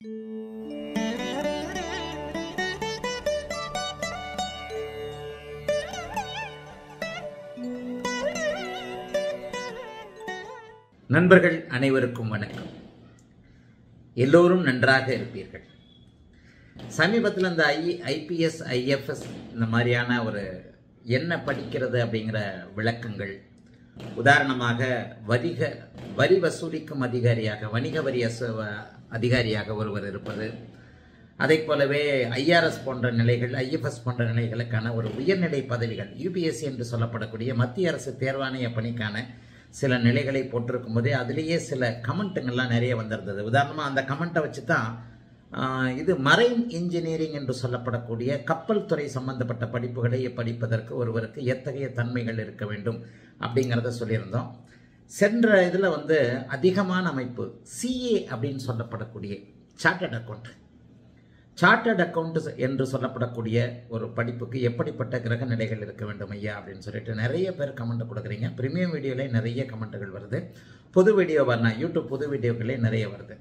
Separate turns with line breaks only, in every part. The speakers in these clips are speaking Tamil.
நண்பர்கள் அனைவருக்கும் வணக்கம் எல்லோரும் நன்றாக இருப்பீர்கள் சமீபத்தில் இந்த ஐ ஐபிஎஸ் ஐஎஃப்எஸ் இந்த மாதிரியான ஒரு என்ன படிக்கிறது அப்படிங்கிற விளக்கங்கள் உதாரணமாக வரிக வரி வசூலிக்கும் அதிகாரியாக வணிக வரி அசு- அதிகாரியாக ஒருவர் இருப்பது அதைப் போலவே ஐஆர்எஸ் போன்ற நிலைகள் ஐஎஃப்எஸ் போன்ற நிலைகளுக்கான ஒரு உயர்நிலை பதவிகள் யூபிஎஸ்சி என்று சொல்லப்படக்கூடிய மத்திய அரசு தேர்வாணைய பணிக்கான சில நிலைகளை போட்டிருக்கும் போதே அதிலேயே சில கமெண்ட்டுங்கள்லாம் நிறைய வந்திருந்தது உதாரணமாக அந்த கமெண்ட்டை வச்சு தான் ஆஹ், இது மரைன் இன்ஜினியரிங் என்று சொல்லப்படக்கூடிய கப்பல் துறை சம்பந்தப்பட்ட படிப்புகளை படிப்பதற்கு ஒருவருக்கு எத்தகைய தன்மைகள் இருக்க வேண்டும் அப்படிங்கிறத சொல்லியிருந்தோம் சென்ற இதில் வந்து அதிகமான அமைப்பு சிஏ அப்படின்னு சொல்லப்படக்கூடிய சார்ட்டர்ட் அக்கௌண்ட் சார்ட்டர்ட் அக்கவுண்ட் என்று சொல்லப்படக்கூடிய ஒரு படிப்புக்கு எப்படிப்பட்ட கிரக நிலைகள் இருக்க வேண்டும் ஐயா அப்படின்னு சொல்லிட்டு நிறைய பேர் கமெண்ட் கொடுக்குறீங்க ப்ரீமியம் வீடியோலே நிறைய கமெண்ட்டுகள் வருது புது வீடியோ வரலாம் யூடியூப் புது வீடியோக்களே நிறைய வருது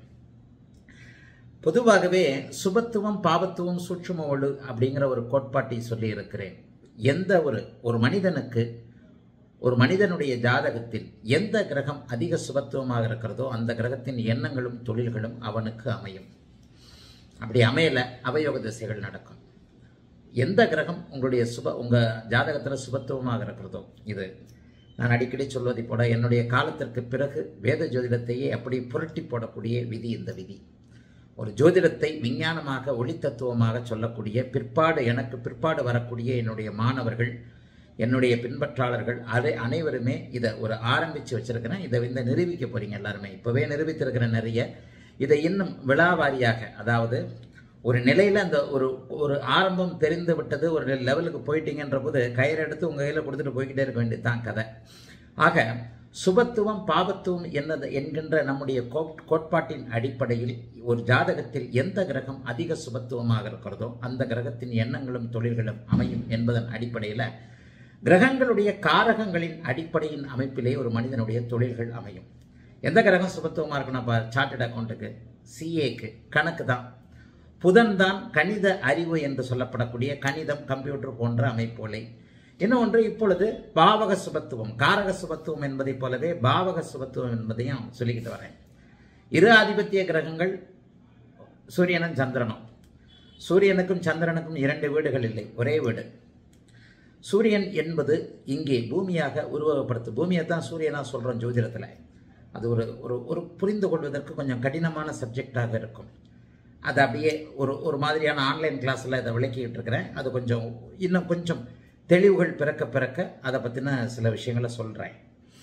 பொதுவாகவே சுபத்துவம் பாவத்துவம் சூட்சும ஒழு அப்படிங்கிற ஒரு கோட்பாட்டை சொல்லி இருக்கிறேன் எந்த ஒரு ஒரு மனிதனுக்கு ஒரு மனிதனுடைய ஜாதகத்தில் எந்த கிரகம் அதிக சுபத்துவமாக இருக்கிறதோ அந்த கிரகத்தின் எண்ணங்களும் தொழில்களும் அவனுக்கு அமையும் அப்படி அமையல அவயோக திசைகள் நடக்கும் எந்த கிரகம் உங்களுடைய சுப உங்கள் ஜாதகத்தில் சுபத்துவமாக இருக்கிறதோ இது நான் அடிக்கடி சொல்வதை போல என்னுடைய காலத்திற்கு பிறகு வேத ஜோதிடத்தையே அப்படி புரட்டி போடக்கூடிய விதி இந்த விதி ஒரு ஜோதிடத்தை விஞ்ஞானமாக ஒளி தத்துவமாக சொல்லக்கூடிய பிற்பாடு எனக்கு பிற்பாடு வரக்கூடிய என்னுடைய மாணவர்கள் என்னுடைய பின்பற்றாளர்கள் அதை அனைவருமே இதை ஒரு ஆரம்பித்து வச்சிருக்கிறேன் இதை இந்த நிரூபிக்க போறீங்க எல்லாருமே இப்போவே நிரூபித்திருக்கிற நிறைய இதை இன்னும் விழாவாரியாக அதாவது ஒரு நிலையில் அந்த ஒரு ஒரு ஆரம்பம் தெரிந்து விட்டது ஒரு லெவலுக்கு போயிட்டீங்கன்ற போது கயிறு எடுத்து உங்கள் கையில் கொடுத்துட்டு போய்கிட்டே இருக்க வேண்டியது தான் கதை ஆக சுபத்துவம் பாபத்துவம் என்னது என்கின்ற நம்முடைய கோட்- கோட்பாட்டின் அடிப்படையில் ஒரு ஜாதகத்தில் எந்த கிரகம் அதிக சுபத்துவமாக இருக்கிறதோ அந்த கிரகத்தின் எண்ணங்களும் தொழில்களும் அமையும் என்பதன் அடிப்படையில் கிரகங்களுடைய காரகங்களின் அடிப்படையின் அமைப்பிலே ஒரு மனிதனுடைய தொழில்கள் அமையும் எந்த கிரகம் சுபத்துவமாக இருக்குன்னா சார்ட்டட் அக்கௌண்ட்டுக்கு சிஏக்கு கணக்கு தான் புதன் தான் கணித அறிவு என்று சொல்லப்படக்கூடிய கணிதம் கம்ப்யூட்டர் போன்ற அமைப்புகளை இன்னொன்று இப்பொழுது பாவக சுபத்துவம் காரக சுபத்துவம் என்பதைப் போலவே பாவக சுபத்துவம் என்பதையும் சொல்லிக்கிட்டு வரேன் இரு ஆதிபத்திய கிரகங்கள் சூரியனும் சந்திரனும் சூரியனுக்கும் சந்திரனுக்கும் இரண்டு வீடுகள் இல்லை ஒரே வீடு சூரியன் என்பது இங்கே பூமியாக உருவகப்படுத்து பூமியை தான் சூரியனாக சொல்கிறோம் ஜோதிடத்தில் அது ஒரு ஒரு ஒரு புரிந்து கொள்வதற்கு கொஞ்சம் கடினமான சப்ஜெக்டாக இருக்கும் அது அப்படியே ஒரு ஒரு மாதிரியான ஆன்லைன் கிளாஸில் இதை விளக்கிக்கிட்டு இருக்கிறேன் அது கொஞ்சம் இன்னும் கொஞ்சம் தெளிவுகள் பிறக்க பிறக்க அதை பற்றின சில விஷயங்களை சொல்கிறேன்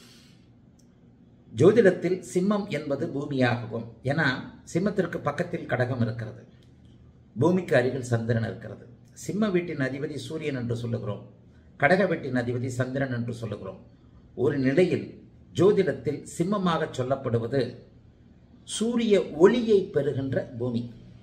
ஜோதிடத்தில் சிம்மம் என்பது பூமியாகவும் ஏன்னா சிம்மத்திற்கு பக்கத்தில் கடகம் இருக்கிறது பூமிக்கு அருகில் சந்திரன் இருக்கிறது சிம்ம வீட்டின் அதிபதி சூரியன் என்று சொல்லுகிறோம் கடக வீட்டின் அதிபதி சந்திரன் என்று சொல்லுகிறோம் ஒரு நிலையில் ஜோதிடத்தில் சிம்மமாக சொல்லப்படுவது சூரிய ஒளியை பெறுகின்ற பூமி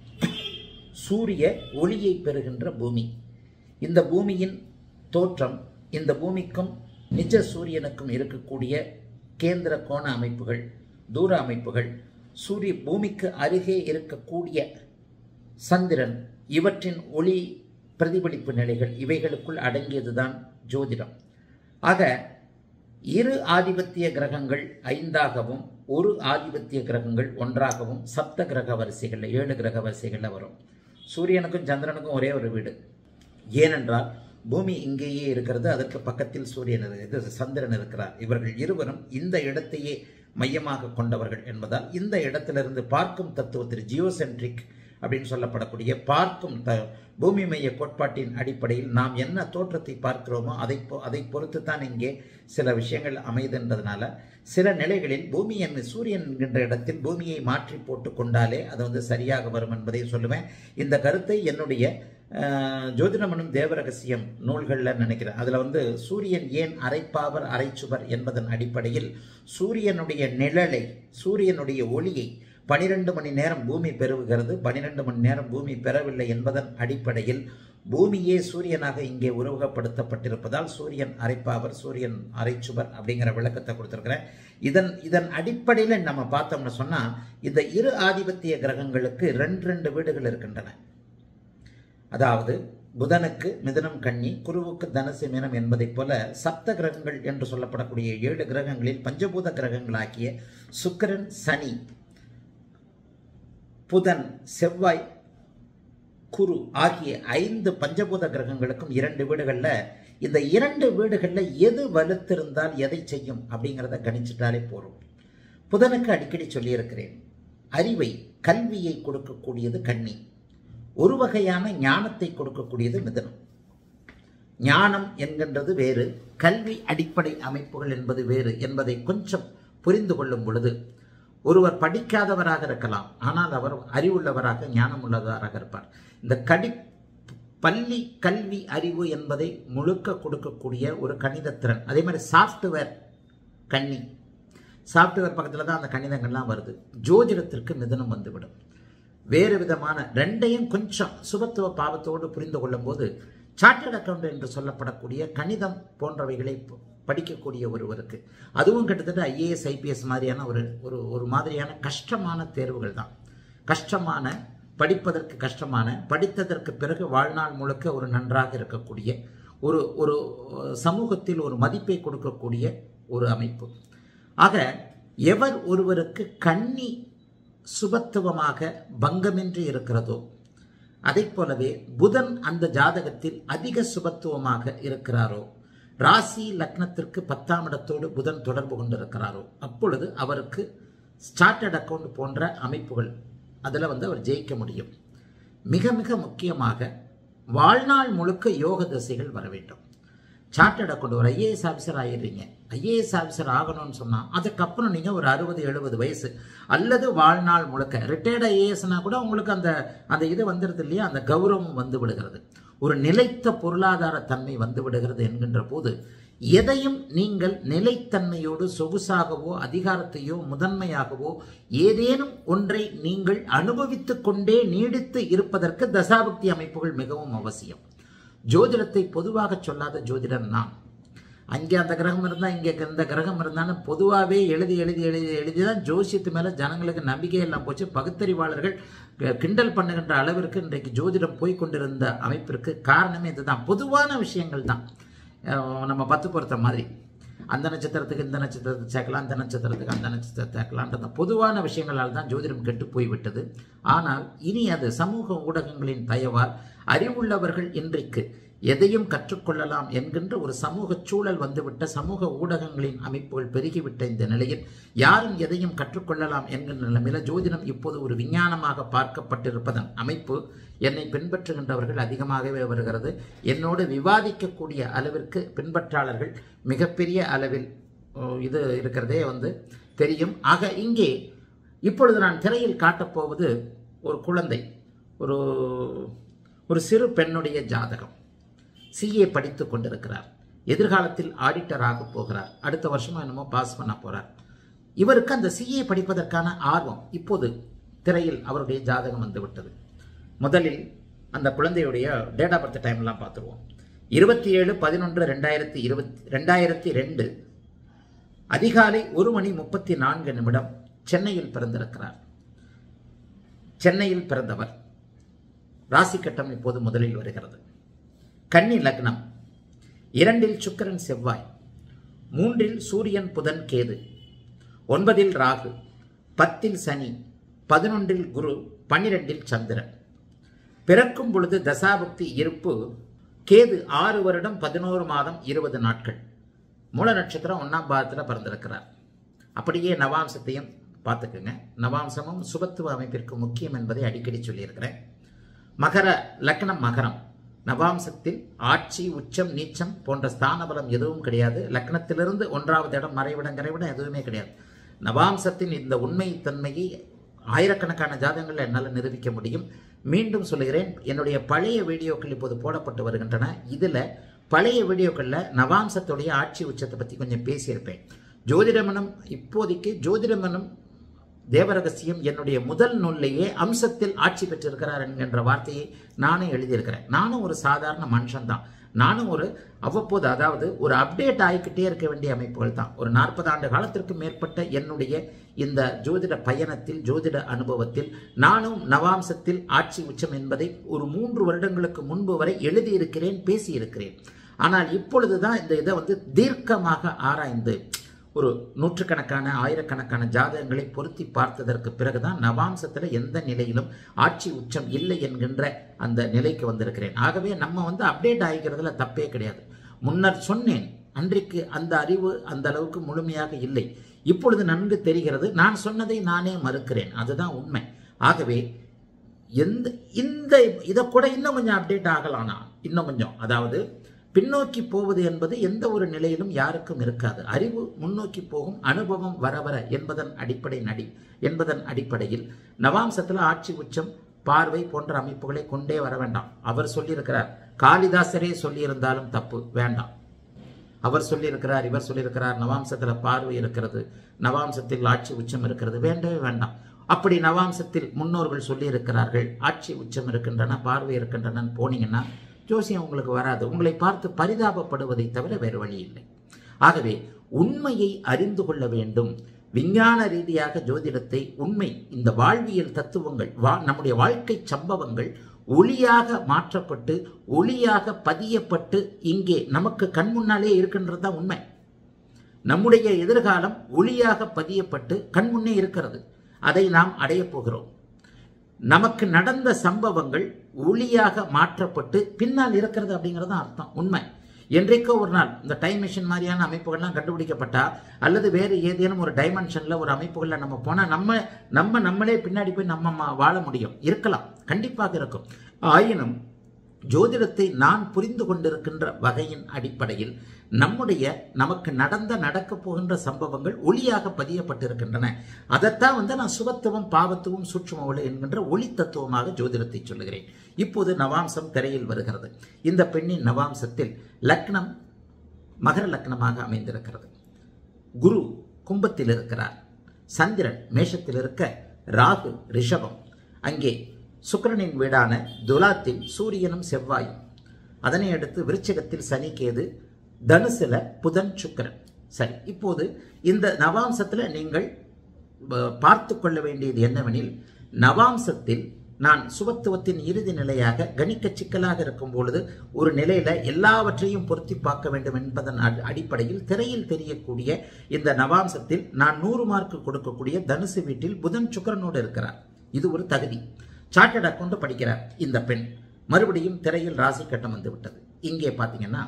சூரிய ஒளியை பெறுகின்ற பூமி இந்த பூமியின் தோற்றம் இந்த பூமிக்கும் நிஜ சூரியனுக்கும் இருக்கக்கூடிய கேந்திர கோண அமைப்புகள் தூர அமைப்புகள் சூரிய பூமிக்கு அருகே இருக்கக்கூடிய சந்திரன் இவற்றின் ஒளி பிரதிபலிப்பு நிலைகள் இவைகளுக்குள் அடங்கியதுதான் ஜோதிடம் ஆக இரு ஆதிபத்திய கிரகங்கள் ஐந்தாகவும் ஒரு ஆதிபத்திய கிரகங்கள் ஒன்றாகவும் சப்த கிரக வரிசைகளில் ஏழு கிரக வரிசைகளில் வரும் சூரியனுக்கும் சந்திரனுக்கும் ஒரே ஒரு வீடு ஏனென்றால் பூமி இங்கேயே இருக்கிறது அதற்கு பக்கத்தில் சூரியன் இரு- இது சந்திரன் இருக்கிறார் இவர்கள் இருவரும் இந்த இடத்தையே மையமாக கொண்டவர்கள் என்பதால் இந்த இடத்திலிருந்து பார்க்கும் தத்துவத்தில் ஜியோசென்ட்ரிக் அப்படின்னு சொல்லப்படக்கூடிய பார்க்கும் த பூமி மைய கோட்பாட்டின் அடிப்படையில் நாம் என்ன தோற்றத்தை பார்க்கிறோமோ அதை பொ- அதை பொறுத்து தான் இங்கே சில விஷயங்கள் அமைதுன்றதுனால சில நிலைகளில் பூமி என் சூரியன் என்கின்ற இடத்தில் பூமியை மாற்றி போட்டு கொண்டாலே அது வந்து சரியாக வரும் என்பதை சொல்லுவேன் இந்த கருத்தை என்னுடைய அஹ், ஜோதிடமனும் தேவரகசியம் நூல்களில் நினைக்கிறேன் அதில் வந்து சூரியன் ஏன் அரைப்பாவர் அரைச்சுவர் என்பதன் அடிப்படையில் சூரியனுடைய நிழலை சூரியனுடைய ஒளியை பனிரெண்டு மணி நேரம் பூமி பெறுகிறது பனிரெண்டு மணி நேரம் பூமி பெறவில்லை என்பதன் அடிப்படையில் பூமியே சூரியனாக இங்கே உருவகப்படுத்தப்பட்டிருப்பதால் சூரியன் அரைப்பாவர் சூரியன் அரைச்சுவர் அப்படிங்கிற விளக்கத்தை கொடுத்துருக்கிறேன் இதன் இதன் அடிப்படையில் நம்ம பார்த்தோம்னு சொன்னால் இந்த இரு ஆதிபத்திய கிரகங்களுக்கு ரெண்டு ரெண்டு வீடுகள் இருக்கின்றன அதாவது புதனுக்கு மிதனம் கன்னி குருவுக்கு தனுசு மீனம் என்பதைப் போல சப்த கிரகங்கள் என்று சொல்லப்படக்கூடிய ஏழு கிரகங்களில் பஞ்சபூத கிரகங்களாகிய சுக்கிரன் சனி புதன் செவ்வாய் குரு ஆகிய ஐந்து பஞ்சபூத கிரகங்களுக்கும் இரண்டு வீடுகளில் இந்த இரண்டு வீடுகளில் எது வலுத்திருந்தால் எதை செய்யும் அப்படிங்கிறத கணிச்சிட்டாலே போதும் புதனுக்கு அடிக்கடி சொல்லியிருக்கிறேன் அறிவை கல்வியை கொடுக்கக்கூடியது கன்னி ஒரு வகையான ஞானத்தை கொடுக்கக்கூடியது மிதனம் ஞானம் என்கின்றது வேறு கல்வி அடிப்படை அமைப்புகள் என்பது வேறு என்பதை கொஞ்சம் புரிந்து கொள்ளும் பொழுது ஒருவர் படிக்காதவராக இருக்கலாம் ஆனால் அவர் அறிவுள்ளவராக ஞானம் உள்ளவராக இருப்பார் இந்த கடி பள்ளி கல்வி அறிவு என்பதை முழுக்க கொடுக்கக்கூடிய ஒரு கணித திறன் அதே மாதிரி சாஃப்ட்வேர் கண்ணி சாஃப்ட்வேர் பக்கத்தில் தான் அந்த கணிதங்கள்லாம் வருது ஜோதிடத்திற்கு மிதனம் வந்துவிடும் வேறு விதமான ரெண்டையும் கொஞ்சம் சுபத்துவ பாவத்தோடு புரிந்து கொள்ளும்போது சார்ட்டர்ட் அக்கவுண்ட் என்று சொல்லப்படக்கூடிய கணிதம் போன்றவைகளை படிக்கக்கூடிய ஒருவருக்கு அதுவும் கிட்டத்தட்ட ஐஏஎஸ் ஐபிஎஸ் மாதிரியான ஒரு ஒரு ஒரு மாதிரியான கஷ்டமான தேர்வுகள் தான் கஷ்டமான படிப்பதற்கு கஷ்டமான படித்ததற்கு பிறகு வாழ்நாள் முழுக்க ஒரு நன்றாக இருக்கக்கூடிய ஒரு ஒரு சமூகத்தில் ஒரு மதிப்பை கொடுக்கக்கூடிய ஒரு அமைப்பு ஆக எவர் ஒருவருக்கு கண்ணி சுபத்துவமாக பங்கமின்றி இருக்கிறதோ அதை போலவே புதன் அந்த ஜாதகத்தில் அதிக சுபத்துவமாக இருக்கிறாரோ ராசி லக்னத்திற்கு பத்தாம் இடத்தோடு புதன் தொடர்பு கொண்டிருக்கிறாரோ அப்பொழுது அவருக்கு ஸ்டார்டட் அக்கவுண்ட் போன்ற அமைப்புகள் அதில் வந்து அவர் ஜெயிக்க முடியும் மிக மிக முக்கியமாக வாழ்நாள் முழுக்க யோக திசைகள் வர வேண்டும் சார்ட்டட் அக்கௌண்ட் ஒரு ஐஏஎஸ் ஆஃபீஸர் ஆயிடுறீங்க ஐஏஎஸ் ஆஃபீஸர் ஆகணும்னு சொன்னால் அதுக்கப்புறம் நீங்கள் ஒரு அறுபது எழுபது வயசு அல்லது வாழ்நாள் முழுக்க ரிட்டையர்ட் ஐஏஎஸ்னா கூட உங்களுக்கு அந்த அந்த இது வந்துடுது இல்லையா அந்த கௌரவம் வந்து விடுகிறது ஒரு நிலைத்த பொருளாதார தன்மை வந்து விடுகிறது என்கின்ற போது எதையும் நீங்கள் நிலைத்தன்மையோடு சொகுசாகவோ அதிகாரத்தையோ முதன்மையாகவோ ஏதேனும் ஒன்றை நீங்கள் அனுபவித்துக் கொண்டே நீடித்து இருப்பதற்கு தசாபக்தி அமைப்புகள் மிகவும் அவசியம் ஜோதிடத்தை பொதுவாக சொல்லாத ஜோதிடர் நான் அங்கே அந்த கிரகம் இருந்தால் இங்கே இந்த கிரகம் இருந்தாலும் பொதுவாகவே எழுதி எழுதி எழுதி எழுதி தான் ஜோசியத்து மேலே ஜனங்களுக்கு நம்பிக்கை எல்லாம் போச்சு பகுத்தறிவாளர்கள் கிண்டல் பண்ணுகின்ற அளவிற்கு இன்றைக்கு ஜோதிடம் போய் கொண்டிருந்த அமைப்பிற்கு காரணமே இதுதான் பொதுவான விஷயங்கள் தான் நம்ம பத்து பொறுத்த மாதிரி அந்த நட்சத்திரத்துக்கு இந்த நட்சத்திரத்தை சேர்க்கலாம் அந்த நட்சத்திரத்துக்கு அந்த நட்சத்திரத்தை சேர்க்கலான்ற பொதுவான விஷயங்களால் தான் ஜோதிடம் கெட்டு போய்விட்டது ஆனால் இனி அது சமூக ஊடகங்களின் தயவால் அறிவுள்ளவர்கள் இன்றைக்கு எதையும் கற்றுக்கொள்ளலாம் என்கின்ற ஒரு சமூக சூழல் வந்துவிட்ட சமூக ஊடகங்களின் அமைப்புகள் பெருகிவிட்ட இந்த நிலையில் யாரும் எதையும் கற்றுக்கொள்ளலாம் என்கின்ற நிலைமையில் ஜோதிடம் இப்போது ஒரு விஞ்ஞானமாக பார்க்கப்பட்டிருப்பதன் அமைப்பு என்னை பின்பற்றுகின்றவர்கள் அதிகமாகவே வருகிறது என்னோடு விவாதிக்கக்கூடிய அளவிற்கு பின்பற்றாளர்கள் மிகப்பெரிய அளவில் இது இருக்கிறதே வந்து தெரியும் ஆக இங்கே இப்பொழுது நான் திரையில் காட்டப்போவது ஒரு குழந்தை ஒரு ஒரு சிறு பெண்ணுடைய ஜாதகம் சிஏ படித்து கொண்டிருக்கிறார் எதிர்காலத்தில் ஆடிட்டராக போகிறார் அடுத்த வருஷமா என்னமோ பாஸ் பண்ண போறார் இவருக்கு அந்த சிஏ படிப்பதற்கான ஆர்வம் இப்போது திரையில் அவருடைய ஜாதகம் வந்து விட்டது முதலில் அந்த குழந்தையுடைய டேட் ஆஃப் பர்த் டைம்லாம் பார்த்துருவோம் இருபத்தி ஏழு பதினொன்று ரெண்டாயிரத்தி இருபத்தி ரெண்டாயிரத்தி ரெண்டு அதிகாலை ஒரு மணி முப்பத்தி நான்கு நிமிடம் சென்னையில் பிறந்திருக்கிறார் சென்னையில் பிறந்தவர் ராசி கட்டம் இப்போது முதலில் வருகிறது கன்னி லக்னம் இரண்டில் சுக்கரன் செவ்வாய் மூன்றில் சூரியன் புதன் கேது ஒன்பதில் ராகு பத்தில் சனி பதினொன்றில் குரு பன்னிரெண்டில் சந்திரன் பிறக்கும் பொழுது தசாபக்தி இருப்பு கேது ஆறு வருடம் பதினோரு மாதம் இருபது நாட்கள் மூல நட்சத்திரம் ஒன்றாம் பாதத்தில் பிறந்திருக்கிறார் அப்படியே நவாம்சத்தையும் பார்த்துக்குங்க நவாம்சமும் சுபத்துவ அமைப்பிற்கு முக்கியம் என்பதை அடிக்கடி சொல்லியிருக்கிறேன் மகர லக்னம் மகரம் நவாம்சத்தில் ஆட்சி உச்சம் நீச்சம் போன்ற ஸ்தான பலம் எதுவும் கிடையாது லக்னத்திலிருந்து ஒன்றாவது இடம் மறைவிடம் கரைவிடம் எதுவுமே கிடையாது நவாம்சத்தின் இந்த உண்மை தன்மையை ஆயிரக்கணக்கான ஜாதகங்களில் என்னால் நிரூபிக்க முடியும் மீண்டும் சொல்லுகிறேன் என்னுடைய பழைய வீடியோக்கள் இப்போது போடப்பட்டு வருகின்றன இதில் பழைய வீடியோக்களில் நவாம்சத்துடைய ஆட்சி உச்சத்தை பற்றி கொஞ்சம் பேசியிருப்பேன் ஜோதிடமனம் இப்போதைக்கு ஜோதிடமனம் தேவரகசியம் என்னுடைய முதல் நூல்லையே அம்சத்தில் ஆட்சி பெற்றிருக்கிறார் என்கின்ற வார்த்தையை நானே எழுதியிருக்கிறேன் நானும் ஒரு சாதாரண மனுஷன்தான் நானும் ஒரு அவ்வப்போது அதாவது ஒரு அப்டேட் ஆகிக்கிட்டே இருக்க வேண்டிய அமைப்புகள் தான் ஒரு நாற்பது ஆண்டு காலத்திற்கு மேற்பட்ட என்னுடைய இந்த ஜோதிட பயணத்தில் ஜோதிட அனுபவத்தில் நானும் நவாம்சத்தில் ஆட்சி உச்சம் என்பதை ஒரு மூன்று வருடங்களுக்கு முன்பு வரை எழுதியிருக்கிறேன் பேசியிருக்கிறேன் ஆனால் இப்பொழுதுதான் இந்த இதை வந்து தீர்க்கமாக ஆராய்ந்து ஒரு நூற்றுக்கணக்கான ஆயிரக்கணக்கான ஜாதகங்களை பொருத்தி பார்த்ததற்கு பிறகுதான் நவாம்சத்தில் எந்த நிலையிலும் ஆட்சி உச்சம் இல்லை என்கின்ற அந்த நிலைக்கு வந்திருக்கிறேன் ஆகவே நம்ம வந்து அப்டேட் ஆகிக்கிறதுல தப்பே கிடையாது முன்னர் சொன்னேன் அன்றைக்கு அந்த அறிவு அந்த அளவுக்கு முழுமையாக இல்லை இப்பொழுது நன்கு தெரிகிறது நான் சொன்னதை நானே மறுக்கிறேன் அதுதான் உண்மை ஆகவே எந்த இந்த இதை கூட இன்னும் கொஞ்சம் அப்டேட் ஆகலாம் நான் இன்னும் கொஞ்சம் அதாவது பின்னோக்கி போவது என்பது எந்த ஒரு நிலையிலும் யாருக்கும் இருக்காது அறிவு முன்னோக்கி போகும் அனுபவம் வர வர என்பதன் அடிப்படை நடி என்பதன் அடிப்படையில் நவாம்சத்தில் ஆட்சி உச்சம் பார்வை போன்ற அமைப்புகளை கொண்டே வர வேண்டாம் அவர் சொல்லியிருக்கிறார் காளிதாசரே சொல்லியிருந்தாலும் தப்பு வேண்டாம் அவர் சொல்லியிருக்கிறார் இவர் சொல்லியிருக்கிறார் நவாம்சத்தில் பார்வை இருக்கிறது நவாம்சத்தில் ஆட்சி உச்சம் இருக்கிறது வேண்டவே வேண்டாம் அப்படி நவாம்சத்தில் முன்னோர்கள் சொல்லியிருக்கிறார்கள் ஆட்சி உச்சம் இருக்கின்றன பார்வை இருக்கின்றன போனீங்கன்னா ஜோசியம் உங்களுக்கு வராது உங்களை பார்த்து பரிதாபப்படுவதை தவிர வேறு வழி இல்லை ஆகவே உண்மையை அறிந்து கொள்ள வேண்டும் விஞ்ஞான ரீதியாக ஜோதிடத்தை உண்மை இந்த வாழ்வியல் தத்துவங்கள் வா நம்முடைய வாழ்க்கை சம்பவங்கள் ஒளியாக மாற்றப்பட்டு ஒளியாக பதியப்பட்டு இங்கே நமக்கு கண் முன்னாலே இருக்கின்றது தான் உண்மை நம்முடைய எதிர்காலம் ஒளியாக பதியப்பட்டு கண் முன்னே இருக்கிறது அதை நாம் அடையப் போகிறோம் நமக்கு நடந்த சம்பவங்கள் ஒளியாக மாற்றப்பட்டு பின்னால் இருக்கிறது அப்படிங்கிறது தான் அர்த்தம் உண்மை என்றைக்கோ ஒரு நாள் இந்த டைம் மிஷின் மாதிரியான அமைப்புகள்லாம் கண்டுபிடிக்கப்பட்டா அல்லது வேறு ஏதேனும் ஒரு டைமென்ஷனில் ஒரு அமைப்புகளில் நம்ம போனால் நம்ம நம்ம நம்மளே பின்னாடி போய் நம்ம ம- வாழ முடியும் இருக்கலாம் கண்டிப்பாக இருக்கும் ஆயினும் ஜோதிடத்தை நான் புரிந்து கொண்டிருக்கின்ற வகையின் அடிப்படையில் நம்முடைய நமக்கு நடந்த நடக்கப் போகின்ற சம்பவங்கள் ஒளியாக பதியப்பட்டிருக்கின்றன அதைத்தான் வந்து நான் சுபத்துவம் பாவத்துவம் சூட்சும ஒளி என்கின்ற ஒளி தத்துவமாக ஜோதிடத்தை சொல்லுகிறேன் இப்போது நவாம்சம் திரையில் வருகிறது இந்த பெண்ணின் நவாம்சத்தில் லக்னம் மகர லக்னமாக அமைந்திருக்கிறது குரு கும்பத்தில் இருக்கிறார் சந்திரன் மேஷத்தில் இருக்க ராகு ரிஷபம் அங்கே சுக்கிரனின் வீடான துலாத்தில் சூரியனும் செவ்வாயும் அதனை அடுத்து விருச்சிகத்தில் சனி கேது தனுசுல புதன் சுக்கிரன் சரி இப்போது இந்த நவாம்சத்தில் நீங்கள் ப- பார்த்து கொள்ள வேண்டியது என்னவெனில் நவாம்சத்தில் நான் சுபத்துவத்தின் இறுதி நிலையாக கணிக்க சிக்கலாக இருக்கும் பொழுது ஒரு நிலையில எல்லாவற்றையும் பொருத்தி பார்க்க வேண்டும் என்பதன் அடி- அடிப்படையில் திரையில் தெரியக்கூடிய இந்த நவாம்சத்தில் நான் நூறு மார்க் கொடுக்கக்கூடிய தனுசு வீட்டில் புதன் சுக்கிரனோடு இருக்கிறார் இது ஒரு தகுதி சார்ட்டர்ட் அக்கௌண்ட் படிக்கிறார் இந்த பெண் மறுபடியும் திரையில் ராசி கட்டம் வந்து விட்டது இங்கே பார்த்தீங்கன்னா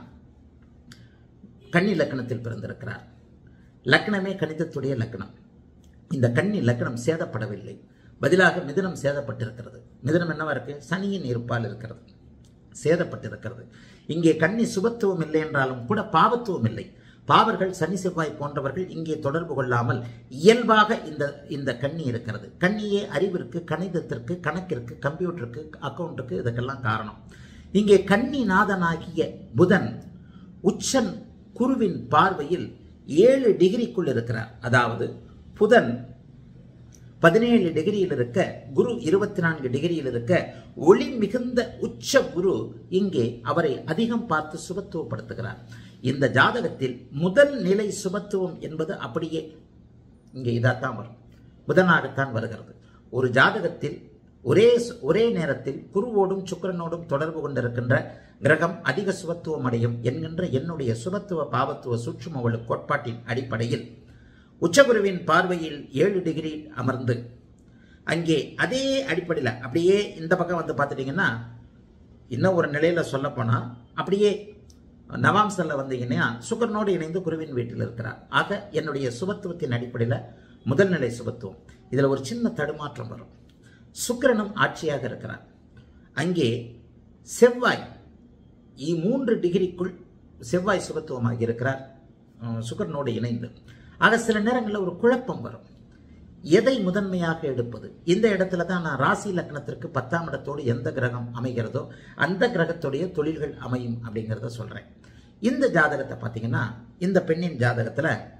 கன்னி லக்னத்தில் பிறந்திருக்கிறார் லக்னமே கணிதத்துடைய லக்னம் இந்த கன்னி லக்னம் சேதப்படவில்லை பதிலாக மிதுனம் சேதப்பட்டிருக்கிறது மிதுனம் என்னவா இருக்கு சனியின் இருப்பால் இருக்கிறது சேதப்பட்டிருக்கிறது இங்கே கன்னி சுபத்துவம் இல்லை என்றாலும் கூட பாவத்துவம் இல்லை பாவர்கள் சனி செவ்வாய் போன்றவர்கள் இங்கே தொடர்பு கொள்ளாமல் இயல்பாக இந்த இந்த கன்னி இருக்கிறது கன்னியே அறிவிற்கு கணிதத்திற்கு கணக்கிற்கு கம்ப்யூட்டருக்கு அக்கவுண்ட்டுக்கு இதுக்கெல்லாம் காரணம் இங்கே கன்னி நாதனாகிய புதன் உச்சன் குருவின் பார்வையில் ஏழு டிகிரிக்குள் இருக்கிறார் அதாவது புதன் பதினேழு டிகிரியில் இருக்க குரு இருபத்தி நான்கு டிகிரியில் இருக்க ஒளி மிகுந்த உச்ச குரு இங்கே அவரை அதிகம் பார்த்து சுபத்துவப்படுத்துகிறார் இந்த ஜாதகத்தில் முதல் நிலை சுபத்துவம் என்பது அப்படியே இங்கே இதாத்தான் வரும் புதனாகத்தான் வருகிறது ஒரு ஜாதகத்தில் ஒரே ஒரே நேரத்தில் குருவோடும் சுக்கிரனோடும் தொடர்பு கொண்டிருக்கின்ற கிரகம் அதிக சுபத்துவம் அடையும் என்கின்ற என்னுடைய சுபத்துவ பாவத்துவ சூட்சும ஒளி கோட்பாட்டின் அடிப்படையில் உச்சகுருவின் பார்வையில் ஏழு டிகிரி அமர்ந்து அங்கே அதே அடிப்படையில் அப்படியே இந்த பக்கம் வந்து பார்த்துட்டிங்கன்னா இன்னும் ஒரு நிலையில் சொல்லப்போனால் அப்படியே நவாம்சல்ல வந்தீங்கன்னா சுக்கரனோடு இணைந்து குருவின் வீட்டில் இருக்கிறார் ஆக என்னுடைய சுபத்துவத்தின் அடிப்படையில் முதல் நிலை சுபத்துவம் இதில் ஒரு சின்ன தடுமாற்றம் வரும் சுக்கிரனும் ஆட்சியாக இருக்கிறார் அங்கே செவ்வாய் இ மூன்று டிகிரிக்குள் செவ்வாய் சுபத்துவமாக இருக்கிறார் அஹ், சுக்கிரனோடு இணைந்து ஆக சில நேரங்களில் ஒரு குழப்பம் வரும் எதை முதன்மையாக எடுப்பது இந்த இடத்துல தான் நான் ராசி லக்னத்திற்கு பத்தாம் இடத்தோடு எந்த கிரகம் அமைகிறதோ அந்த கிரகத்துடைய தொழில்கள் அமையும் அப்படிங்கிறத சொல்றேன் இந்த ஜாதகத்தை பார்த்தீங்கன்னா இந்த பெண்ணின் ஜாதகத்தில்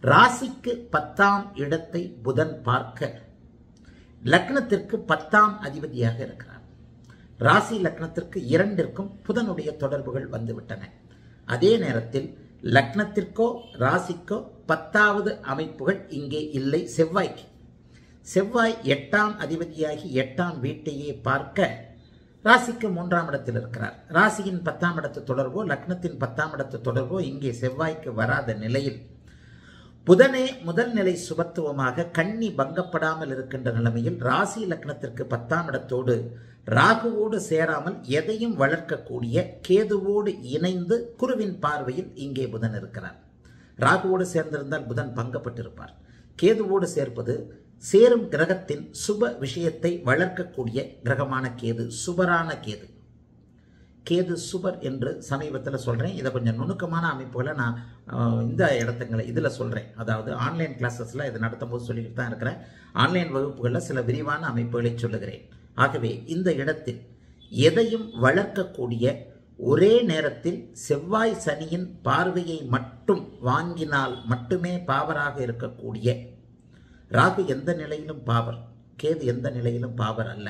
ராசிக்கு பத்தாம் இடத்தை புதன் பார்க்க லக்னத்திற்கு பத்தாம் அதிபதியாக இருக்கிறார் ராசி லக்னத்திற்கு இரண்டிற்கும் புதனுடைய தொடர்புகள் வந்துவிட்டன அதே நேரத்தில் லக்னத்திற்கோ ராசிக்கோ பத்தாவது அமைப்புகள் இங்கே இல்லை செவ்வாய்க்கு செவ்வாய் எட்டாம் அதிபதியாகி எட்டாம் வீட்டையே பார்க்க ராசிக்கு மூன்றாம் இடத்தில் இருக்கிறார் ராசியின் பத்தாம் இடத்து தொடர்போ லக்னத்தின் பத்தாம் இடத்து தொடர்போ இங்கே செவ்வாய்க்கு வராத நிலையில் புதனே முதல் நிலை சுபத்துவமாக கண்ணி பங்கப்படாமல் இருக்கின்ற நிலைமையில் ராசி லக்னத்திற்கு பத்தாம் இடத்தோடு ராகுவோடு சேராமல் எதையும் வளர்க்கக்கூடிய கேதுவோடு இணைந்து குருவின் பார்வையில் இங்கே புதன் இருக்கிறார் ராகுவோடு சேர்ந்திருந்தால் புதன் பங்கப்பட்டிருப்பார் கேதுவோடு சேர்ப்பது சேரும் கிரகத்தின் சுப விஷயத்தை வளர்க்கக்கூடிய கிரகமான கேது சுபரான கேது கேது சுபர் என்று சமீபத்தில் சொல்கிறேன் இதை கொஞ்சம் நுணுக்கமான அமைப்புகளை நான் அஹ், இந்த இடத்துங்களை இதில் சொல்கிறேன் அதாவது ஆன்லைன் கிளாஸஸில் இது நடத்தும் போது சொல்லிக்கிட்டு தான் இருக்கிறேன் ஆன்லைன் வகுப்புகளில் சில விரிவான அமைப்புகளை சொல்லுகிறேன் ஆகவே இந்த இடத்தில் எதையும் வளர்க்கக்கூடிய ஒரே நேரத்தில் செவ்வாய் சனியின் பார்வையை மட்டும் வாங்கினால் மட்டுமே பாவராக இருக்கக்கூடிய ராகு எந்த நிலையிலும் பாவர் கேது எந்த நிலையிலும் பாவர் அல்ல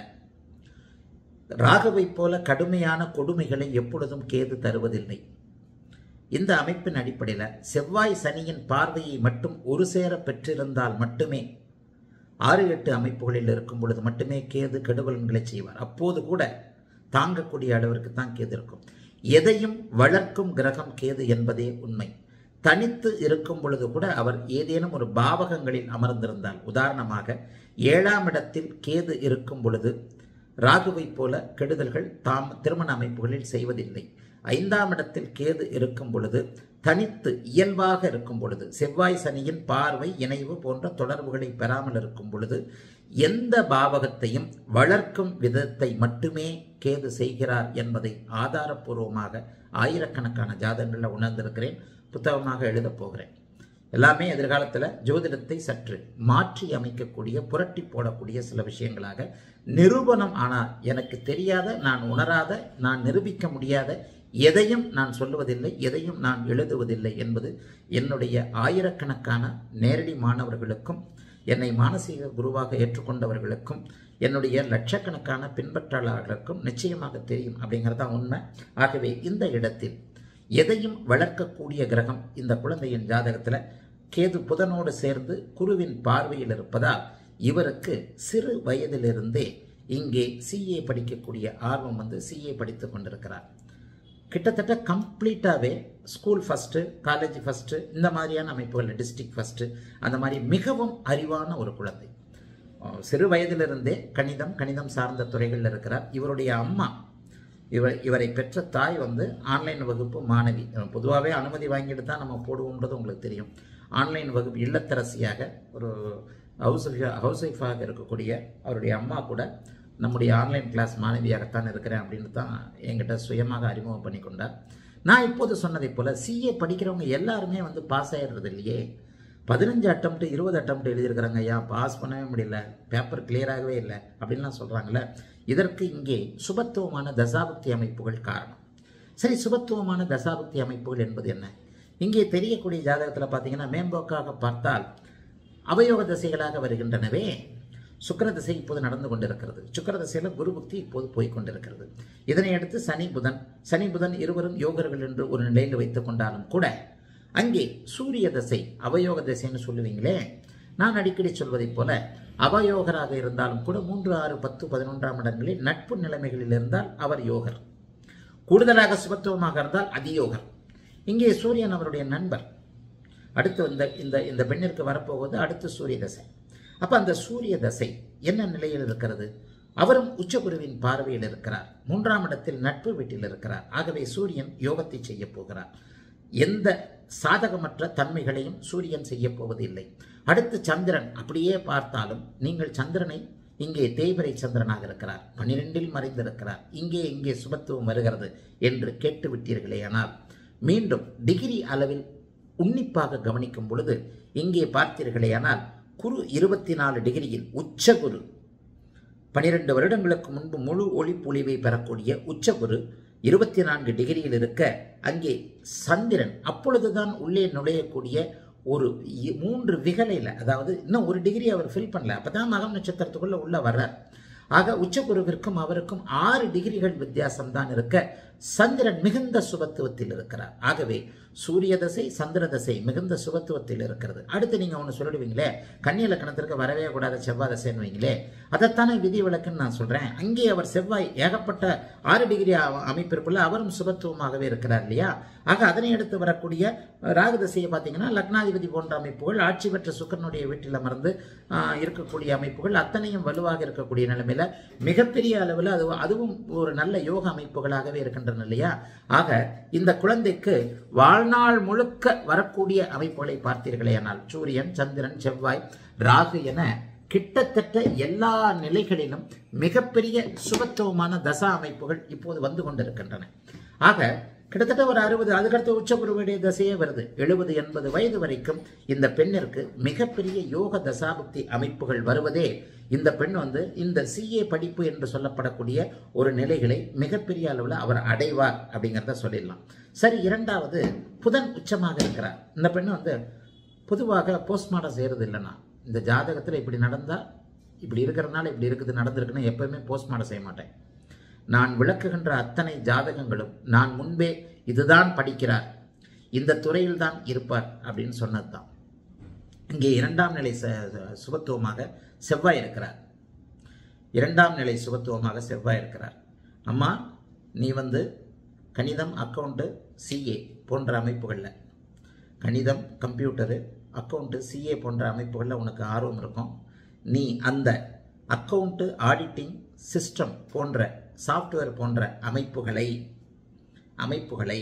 ராகுவைப் போல கடுமையான கொடுமைகளை எப்பொழுதும் கேது தருவதில்லை இந்த அமைப்பின் அடிப்படையில் செவ்வாய் சனியின் பார்வையை மட்டும் ஒரு சேர பெற்றிருந்தால் மட்டுமே ஆறு எட்டு அமைப்புகளில் இருக்கும் பொழுது மட்டுமே கேது கெடுபலன்களை செய்வார் அப்போது கூட தாங்கக்கூடிய அளவிற்கு தான் கேது இருக்கும் எதையும் வளர்க்கும் கிரகம் கேது என்பதே உண்மை தனித்து இருக்கும் பொழுது கூட அவர் ஏதேனும் ஒரு பாவகங்களில் அமர்ந்திருந்தால் உதாரணமாக ஏழாம் இடத்தில் கேது இருக்கும் பொழுது ராகுவைப் போல கெடுதல்கள் தாம் திருமண அமைப்புகளில் செய்வதில்லை ஐந்தாம் இடத்தில் கேது இருக்கும் பொழுது தனித்து இயல்பாக இருக்கும் பொழுது செவ்வாய் சனியின் பார்வை இணைவு போன்ற தொடர்புகளை பெறாமல் இருக்கும் பொழுது எந்த பாவகத்தையும் வளர்க்கும் விதத்தை மட்டுமே கேது செய்கிறார் என்பதை ஆதாரப்பூர்வமாக ஆயிரக்கணக்கான ஜாதகங்களில் உணர்ந்திருக்கிறேன் புத்தகமாக எழுதப் போகிறேன் எல்லாமே எதிர்காலத்தில் ஜோதிடத்தை சற்று மாற்றி அமைக்கக்கூடிய புரட்டி போடக்கூடிய சில விஷயங்களாக நிரூபணம் ஆனால் எனக்கு தெரியாத நான் உணராத நான் நிரூபிக்க முடியாத எதையும் நான் சொல்லுவதில்லை எதையும் நான் எழுதுவதில்லை என்பது என்னுடைய ஆயிரக்கணக்கான நேரடி மாணவர்களுக்கும் என்னை மானசீக குருவாக ஏற்றுக்கொண்டவர்களுக்கும் என்னுடைய லட்சக்கணக்கான பின்பற்றாளர்களுக்கும் நிச்சயமாக தெரியும் அப்படிங்கிறதான் உண்மை ஆகவே இந்த இடத்தில் எதையும் வளர்க்கக்கூடிய கிரகம் இந்த குழந்தையின் ஜாதகத்தில் கேது புதனோடு சேர்ந்து குருவின் பார்வையில் இருப்பதால் இவருக்கு சிறு வயதிலிருந்தே இங்கே சிஏ படிக்கக்கூடிய ஆர்வம் வந்து சிஏ படித்து கொண்டிருக்கிறார் கிட்டத்தட்ட கம்ப்ளீட்டாகவே ஸ்கூல் ஃபஸ்ட்டு காலேஜ் ஃபஸ்ட்டு இந்த மாதிரியான அமைப்புகள் டிஸ்ட்ரிக்ட் ஃபஸ்ட்டு அந்த மாதிரி மிகவும் அறிவான ஒரு குழந்தை அஹ் சிறு வயதிலிருந்தே கணிதம் கணிதம் சார்ந்த துறைகளில் இருக்கிறார் இவருடைய அம்மா இவர் இவரை பெற்ற தாய் வந்து ஆன்லைன் வகுப்பு மாணவி பொதுவாகவே அனுமதி வாங்கிட்டு தான் நம்ம போடுவோம்ன்றது உங்களுக்கு தெரியும் ஆன்லைன் வகுப்பு இல்லத்தரசியாக ஒரு ஹவுஸ் ஹவுஸ் ஒய்ஃபாக இருக்கக்கூடிய அவருடைய அம்மா கூட நம்முடைய ஆன்லைன் கிளாஸ் மாணவியாகத்தான் இருக்கிறேன் அப்படின்னு தான் என்கிட்ட சுயமாக அறிமுகம் பண்ணி கொண்டார் நான் இப்போது சொன்னதைப் போல் சிஏ படிக்கிறவங்க எல்லாருமே வந்து பாஸ் ஆகிடுறது இல்லையே பதினஞ்சு அட்டம்ப்ட் இருபது அட்டம்ப்ட் எழுதியிருக்கிறாங்க ஐயா பாஸ் பண்ணவே முடியல பேப்பர் கிளியராகவே இல்லை அப்படின்லாம் சொல்கிறாங்கல்ல இதற்கு இங்கே சுபத்துவமான தசாபக்தி அமைப்புகள் காரணம் சரி சுபத்துவமான தசாபக்தி அமைப்புகள் என்பது என்ன இங்கே தெரியக்கூடிய ஜாதகத்தில் பார்த்தீங்கன்னா மேம்போக்காக பார்த்தால் அவயோக திசைகளாக வருகின்றனவே சுக்கிர திசை இப்போது நடந்து கொண்டிருக்கிறது சுக்கிர திசையில் குரு புக்தி இப்போது போய் கொண்டிருக்கிறது இதனை அடுத்து சனி புதன் சனி புதன் இருவரும் யோகர்கள் என்று ஒரு நிலையில் வைத்துக் கொண்டாலும் கூட அங்கே சூரிய தசை அவயோக திசைன்னு சொல்லுவீங்களே நான் அடிக்கடி சொல்வதைப் போல அவயோகராக இருந்தாலும் கூட மூன்று ஆறு பத்து பதினொன்றாம் இடங்களில் நட்பு நிலைமைகளில் இருந்தால் அவர் யோகர் கூடுதலாக சுபத்துவமாக இருந்தால் அதியோகர் இங்கே சூரியன் அவருடைய நண்பர் அடுத்து இந்த இந்த இந்த பெண்ணிற்கு வரப்போவது அடுத்து சூரிய தசை அப்போ அந்த சூரிய தசை என்ன நிலையில் இருக்கிறது அவரும் உச்சகுருவின் பார்வையில் இருக்கிறார் மூன்றாம் இடத்தில் நட்பு வீட்டில் இருக்கிறார் ஆகவே சூரியன் யோகத்தை செய்ய போகிறார் எந்த சாதகமற்ற தன்மைகளையும் சூரியன் செய்ய போவதில்லை அடுத்து சந்திரன் அப்படியே பார்த்தாலும் நீங்கள் சந்திரனை இங்கே தேய்பிரை சந்திரனாக இருக்கிறார் பன்னிரெண்டில் மறைந்திருக்கிறார் இங்கே இங்கே சுபத்துவம் வருகிறது என்று கேட்டு விட்டீர்களே ஆனால் மீண்டும் டிகிரி அளவில் உன்னிப்பாக கவனிக்கும் பொழுது இங்கே பார்த்தீர்களேயானால் குரு இருபத்தி நாலு டிகிரியில் உச்ச குரு பனிரெண்டு வருடங்களுக்கு முன்பு முழு ஒளி பொழிவை பெறக்கூடிய உச்சகுரு இருபத்தி நான்கு டிகிரியில் இருக்க அங்கே சந்திரன் அப்பொழுதுதான் உள்ளே நுழையக்கூடிய ஒரு இ- மூன்று விகலையில் அதாவது இன்னும் ஒரு டிகிரி அவர் ஃபில் பண்ணல அப்போ தான் மகம் நட்சத்திரத்துக்குள்ளே உள்ள வர்றார் ஆக உச்சகுருவிற்கும் அவருக்கும் ஆறு டிகிரிகள் வித்தியாசம் தான் இருக்க சந்திரன் மிகுந்த சுபத்துவத்தில் இருக்கிறார் ஆகவே சூரிய தசை சந்திர தசை மிகுந்த சுபத்துவத்தில் இருக்கிறது அடுத்து நீங்க ஒன்று சொல்லிடுவீங்களே கன்னி இலக்கணத்திற்கு வரவே கூடாத செவ்வாய் தசைன்னு வைங்களே அதைத்தானே விதி விலக்குன்னு நான் சொல்றேன் அங்கே அவர் செவ்வாய் ஏகப்பட்ட ஆறு டிகிரி அ- அமைப்பிற்குள்ள அவரும் சுபத்துவமாகவே இருக்கிறார் இல்லையா ஆக அதனை எடுத்து வரக்கூடிய ராகு தசையை பார்த்தீங்கன்னா லக்னாதிபதி போன்ற அமைப்புகள் ஆட்சி பெற்ற சுக்கரனுடைய வீட்டில் அமர்ந்து ஆ, இருக்கக்கூடிய அமைப்புகள் அத்தனையும் வலுவாக இருக்கக்கூடிய நிலைமையில மிகப்பெரிய அளவில் அது அதுவும் ஒரு நல்ல யோக அமைப்புகளாகவே இருக்கின்றன இல்லையா ஆக இந்த குழந்தைக்கு வாழ்நாள் முழுக்க வரக்கூடிய அமைப்புகளை பார்த்தீர்களேயானால் சூரியன் சந்திரன் செவ்வாய் ராகு என கிட்டத்தட்ட எல்லா நிலைகளிலும் மிகப்பெரிய சுபத்துவமான தசா அமைப்புகள் இப்போது வந்து கொண்டிருக்கின்றன ஆக கிட்டத்தட்ட ஒரு அறுபது அதுக்கடுத்து உச்சகுருவுடைய தசையே வருது எழுபது எண்பது வயது வரைக்கும் இந்த பெண்ணிற்கு மிகப்பெரிய யோக தசாபுக்தி அமைப்புகள் வருவதே இந்த பெண் வந்து இந்த சிஏ படிப்பு என்று சொல்லப்படக்கூடிய ஒரு நிலைகளை மிகப்பெரிய அளவில் அவர் அடைவார் அப்படிங்கிறத சொல்லிடலாம் சரி இரண்டாவது புதன் உச்சமாக இருக்கிறார் இந்த பெண் வந்து பொதுவாக போஸ்ட்மார்ட்டம் செய்கிறது இல்லைன்னா இந்த ஜாதகத்தில் இப்படி நடந்தால் இப்படி இருக்கிறதுனால இப்படி இருக்குது நடந்திருக்குன்னு எப்பவுமே போஸ்ட்மார்ட்டம் செய்ய மாட்டேன் நான் விளக்குகின்ற அத்தனை ஜாதகங்களும் நான் முன்பே இதுதான் படிக்கிறார் இந்த துறையில் தான் இருப்பார் அப்படின்னு சொன்னது தான் இங்கே இரண்டாம் நிலை ச- ச- சுபத்துவமாக செவ்வாய் இருக்கிறார் இரண்டாம் நிலை சுபத்துவமாக செவ்வாய் இருக்கிறார் அம்மா நீ வந்து கணிதம் அக்கௌண்ட்டு சிஏ போன்ற அமைப்புகளில் கணிதம் கம்ப்யூட்டரு அக்கௌண்ட்டு சிஏ போன்ற அமைப்புகளில் உனக்கு ஆர்வம் இருக்கும் நீ அந்த அக்கௌண்ட்டு ஆடிட்டிங் சிஸ்டம் போன்ற சாஃப்ட்வேர் போன்ற அமைப்புகளை அமைப்புகளை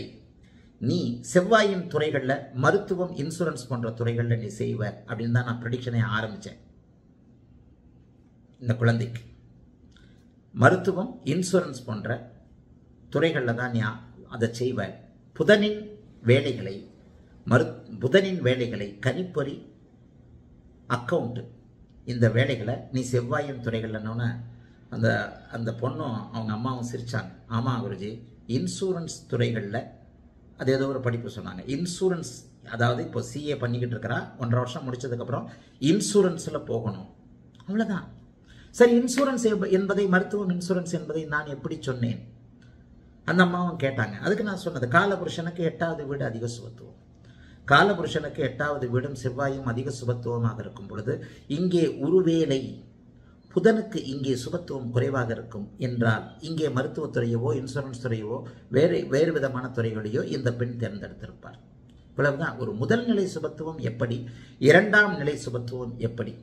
நீ செவ்வாயின் துறைகளில் மருத்துவம் இன்சூரன்ஸ் போன்ற துறைகளில் நீ செய்வ அப்படின்னு தான் நான் ப்ரெடிக்ஷனை ஆரம்பித்தேன் இந்த குழந்தைக்கு மருத்துவம் இன்சூரன்ஸ் போன்ற துறைகளில் தான் நீ அதை செய்வ புதனின் வேலைகளை மரு புதனின் வேலைகளை கணிப்பொறி அக்கவுண்ட்டு இந்த வேலைகளை நீ செவ்வாயின் துறைகள்னோன்னு அந்த அந்த பொண்ணும் அவங்க அம்மாவும் சிரிச்சாங்க ஆமாம் குருஜி இன்சூரன்ஸ் துறைகளில் அது ஏதோ ஒரு படிப்பு சொன்னாங்க இன்சூரன்ஸ் அதாவது இப்போ சிஏ பண்ணிக்கிட்டு இருக்கிறா ஒன்றரை வருஷம் முடிச்சதுக்கப்புறம் இன்சூரன்ஸில் போகணும் அவ்வளோதான் சரி இன்சூரன்ஸ் எம்ப- என்பதை மருத்துவம் இன்சூரன்ஸ் என்பதை நான் எப்படி சொன்னேன் அந்த அம்மாவும் கேட்டாங்க அதுக்கு நான் சொன்னது காலபுருஷனுக்கு எட்டாவது வீடு அதிக சுபத்துவம் காலபுருஷனுக்கு எட்டாவது வீடும் செவ்வாயும் அதிக சுபத்துவமாக இருக்கும் பொழுது இங்கே ஒருவேளை புதனுக்கு இங்கே சுபத்துவம் குறைவாக இருக்கும் என்றால் இங்கே மருத்துவத்துறையவோ இன்சூரன்ஸ் துறையவோ வேறு வேறு விதமான துறைகளையோ இந்த பெண் தேர்ந்தெடுத்திருப்பார் இவ்வளவுதான் ஒரு முதல் நிலை சுபத்துவம் எப்படி இரண்டாம் நிலை சுபத்துவம் எப்படி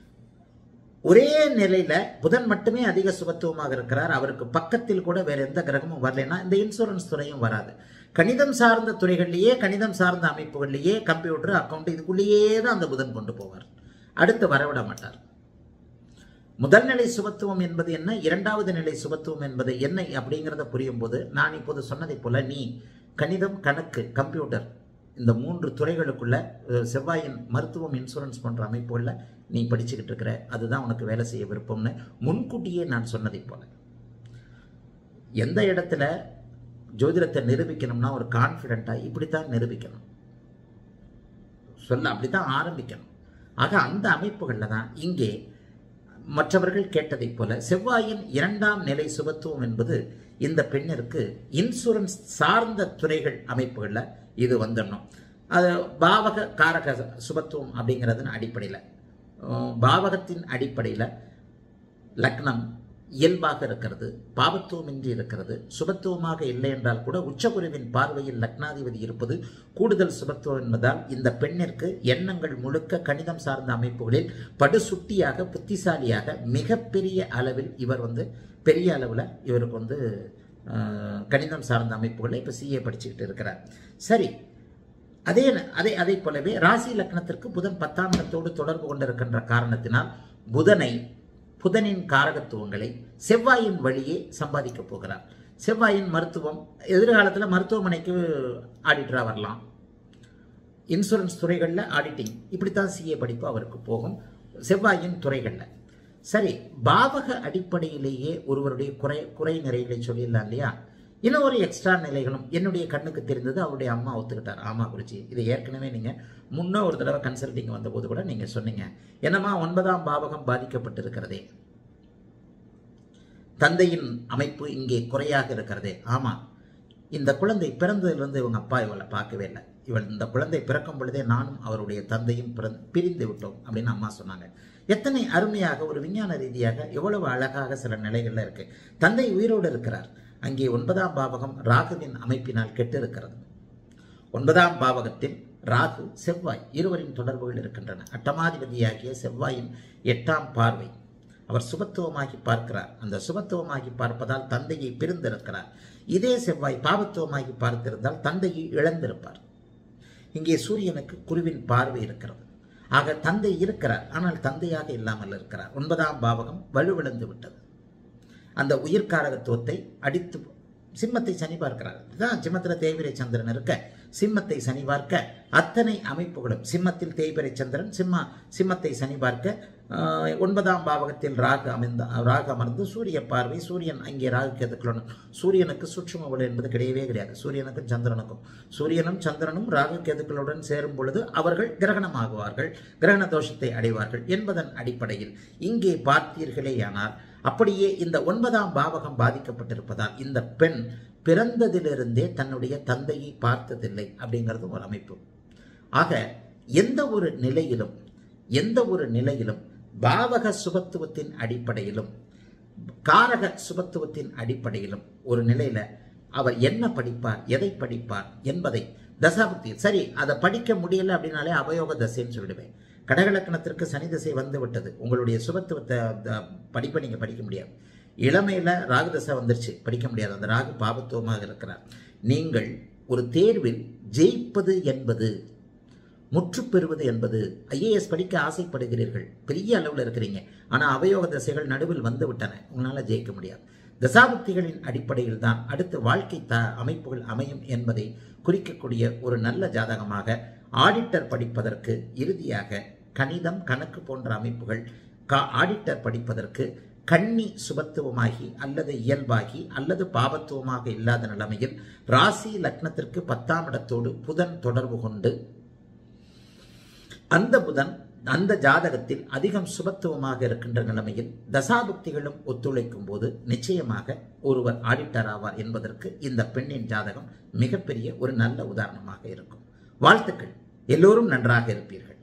ஒரே நிலையில புதன் மட்டுமே அதிக சுபத்துவமாக இருக்கிறார் அவருக்கு பக்கத்தில் கூட வேற எந்த கிரகமும் வரலைன்னா இந்த இன்சூரன்ஸ் துறையும் வராது கணிதம் சார்ந்த துறைகள்லேயே கணிதம் சார்ந்த அமைப்புகள்லேயே கம்ப்யூட்டர் அக்கௌண்ட் இதுக்குள்ளேயே தான் அந்த புதன் கொண்டு போவார் அடுத்து வரவிட மாட்டார் முதல் நிலை சுபத்துவம் என்பது என்ன இரண்டாவது நிலை சுபத்துவம் என்பது என்ன அப்படிங்கிறத புரியும் போது நான் இப்போது சொன்னதைப் போல நீ கணிதம் கணக்கு கம்ப்யூட்டர் இந்த மூன்று துறைகளுக்குள்ள அஹ், செவ்வாயின் மருத்துவம் இன்சூரன்ஸ் போன்ற அமைப்புகளில் நீ படிச்சுக்கிட்டு இருக்கிற அதுதான் உனக்கு வேலை செய்ய விருப்பம்னு முன்கூட்டியே நான் சொன்னதைப் போல எந்த இடத்துல ஜோதிடத்தை நிரூபிக்கணும்னா ஒரு கான்ஃபிடென்ட்டாக இப்படித்தான் நிரூபிக்கணும் சொல்ல அப்படித்தான் ஆரம்பிக்கணும் ஆக அந்த அமைப்புகளில் தான் இங்கே மற்றவர்கள் கேட்டதைப் போல செவ்வாயின் இரண்டாம் நிலை சுபத்துவம் என்பது இந்த பெண்ணிற்கு இன்சூரன்ஸ் சார்ந்த துறைகள் அமைப்புகளில் இது வந்துடணும் அது பாவக காரக சுபத்துவம் அப்படிங்கிறதன் அடிப்படையில் அஹ், பாவகத்தின் அடிப்படையில் லக்னம் இயல்பாக இருக்கிறது பாவத்துவமின்றி இருக்கிறது சுபத்துவமாக இல்லை என்றால் கூட உச்சகுருவின் பார்வையில் லக்னாதிபதி இருப்பது கூடுதல் சுபத்துவம் என்பதால் இந்த பெண்ணிற்கு எண்ணங்கள் முழுக்க கணிதம் சார்ந்த அமைப்புகளில் படுசுட்டியாக புத்திசாலியாக மிகப்பெரிய அளவில் இவர் வந்து பெரிய அளவில் இவருக்கு வந்து அஹ், கணிதம் சார்ந்த அமைப்புகளை இப்போ சிஏ படிச்சுக்கிட்டு இருக்கிறார் சரி அதே அதே அதை போலவே ராசி லக்னத்திற்கு புதன் பத்தாம் இடத்தோடு தொடர்பு கொண்டிருக்கின்ற காரணத்தினால் புதனை புதனின் காரகத்துவங்களை செவ்வாயின் வழியே சம்பாதிக்க போகிறார் செவ்வாயின் மருத்துவம் எதிர்காலத்தில் மருத்துவமனைக்கு ஆடிட்டராக வரலாம் இன்சூரன்ஸ் துறைகளில் ஆடிட்டிங் இப்படித்தான் சிஏ படிப்பு அவருக்கு போகும் செவ்வாயின் துறைகளில் சரி பாவக அடிப்படையிலேயே ஒருவருடைய குறை குறை நிறைகளை சொல்லிடலாம் இல்லையா இன்னும் ஒரு எக்ஸ்ட்ரா நிலைகளும் என்னுடைய கண்ணுக்கு தெரிந்தது அவருடைய அம்மா ஒத்துக்கிட்டார் ஆமா குருஜி இதை ஏற்கனவே நீங்க முன்ன ஒரு தடவை கன்சல்டிங் வந்தபோது கூட நீங்க சொன்னீங்க என்னம்மா ஒன்பதாம் பாவகம் பாதிக்கப்பட்டிருக்கிறதே தந்தையின் அமைப்பு இங்கே குறையாக இருக்கிறதே ஆமா இந்த குழந்தை பிறந்ததிலிருந்து இவங்க அப்பா இவளை பார்க்கவே இல்லை இவள் இந்த குழந்தை பிறக்கும் பொழுதே நானும் அவருடைய தந்தையும் பிறந் பிரிந்து விட்டோம் அப்படின்னு அம்மா சொன்னாங்க எத்தனை அருமையாக ஒரு விஞ்ஞான ரீதியாக எவ்வளவு அழகாக சில நிலைகள்ல இருக்கு தந்தை உயிரோடு இருக்கிறார் அங்கே ஒன்பதாம் பாவகம் ராகுவின் அமைப்பினால் கெட்டு இருக்கிறது ஒன்பதாம் பாவகத்தில் ராகு செவ்வாய் இருவரின் தொடர்புகள் இருக்கின்றன அட்டமாதிபதியாகிய செவ்வாயின் எட்டாம் பார்வை அவர் சுபத்துவமாகி பார்க்கிறார் அந்த சுபத்துவமாகி பார்ப்பதால் தந்தையை பிரிந்திருக்கிறார் இதே செவ்வாய் பாவத்துவமாகி பார்த்திருந்தால் தந்தையை இழந்திருப்பார் இங்கே சூரியனுக்கு குருவின் பார்வை இருக்கிறது ஆக தந்தை இருக்கிறார் ஆனால் தந்தையாக இல்லாமல் இருக்கிறார் ஒன்பதாம் பாவகம் வலுவிழந்து விட்டது அந்த உயிர்காரகத்துவத்தை அடித்து சிம்மத்தை சனி பார்க்கிறார் இதுதான் சிம்மத்தில் தேய்பிரை சந்திரன் இருக்க சிம்மத்தை சனி பார்க்க அத்தனை அமைப்புகளும் சிம்மத்தில் தேய்பிரை சந்திரன் சிம்ம சிம்மத்தை சனி பார்க்க ஆஹ், ஒன்பதாம் பாவகத்தில் ராகு அமைந்த ராகு அமர்ந்து சூரிய பார்வை சூரியன் அங்கே ராகு கேதுக்களுடன் சூரியனுக்கு சுற்றும ஒளி என்பது கிடையவே கிடையாது சூரியனுக்கும் சந்திரனுக்கும் சூரியனும் சந்திரனும் ராகு கேதுக்களுடன் சேரும் பொழுது அவர்கள் கிரகணமாகுவார்கள் கிரகண தோஷத்தை அடைவார்கள் என்பதன் அடிப்படையில் இங்கே பார்த்தீர்களேயானால் அப்படியே இந்த ஒன்பதாம் பாவகம் பாதிக்கப்பட்டிருப்பதால் இந்த பெண் பிறந்ததிலிருந்தே தன்னுடைய தந்தையை பார்த்ததில்லை அப்படிங்கிறது ஒரு அமைப்பு ஆக எந்த ஒரு நிலையிலும் எந்த ஒரு நிலையிலும் பாவக சுபத்துவத்தின் அடிப்படையிலும் காரக சுபத்துவத்தின் அடிப்படையிலும் ஒரு நிலையில அவர் என்ன படிப்பார் எதை படிப்பார் என்பதை தசாபுக்தி சரி அதை படிக்க முடியல அப்படின்னாலே அபயோக தசைன்னு சொல்லிடுவேன் கடகலக்கணத்திற்கு சனி திசை வந்து விட்டது உங்களுடைய சுபத்துவத்தை த- படிப்பை நீங்க படிக்க முடியாது இளமையில ராகு தசை வந்துருச்சு படிக்க முடியாது அந்த ராகு பாபத்துவமாக இருக்கிறார் நீங்கள் ஒரு தேர்வில் ஜெயிப்பது என்பது முற்று பெறுவது என்பது ஐஏஎஸ் படிக்க ஆசைப்படுகிறீர்கள் பெரிய அளவில் இருக்கிறீங்க ஆனால் அவயோக தசைகள் நடுவில் வந்து விட்டன உங்களால் ஜெயிக்க முடியாது தசாபுக்திகளின் அடிப்படையில் தான் அடுத்து வாழ்க்கை த அமைப்புகள் அமையும் என்பதை குறிக்கக்கூடிய ஒரு நல்ல ஜாதகமாக ஆடிட்டர் படிப்பதற்கு இறுதியாக கணிதம் கணக்கு போன்ற அமைப்புகள் கா ஆடிட்டர் படிப்பதற்கு கன்னி சுபத்துவமாகி அல்லது இயல்பாகி அல்லது பாபத்துவமாக இல்லாத நிலைமையில் ராசி லக்னத்திற்கு பத்தாம் இடத்தோடு புதன் தொடர்பு கொண்டு அந்த புதன் அந்த ஜாதகத்தில் அதிகம் சுபத்துவமாக இருக்கின்ற நிலைமையில் தசாபுக்திகளும் ஒத்துழைக்கும் போது நிச்சயமாக ஒருவர் ஆடிட்டர் ஆவார் என்பதற்கு இந்த பெண்ணின் ஜாதகம் மிகப்பெரிய ஒரு நல்ல உதாரணமாக இருக்கும் வாழ்த்துக்கள் எல்லோரும் நன்றாக இருப்பீர்கள்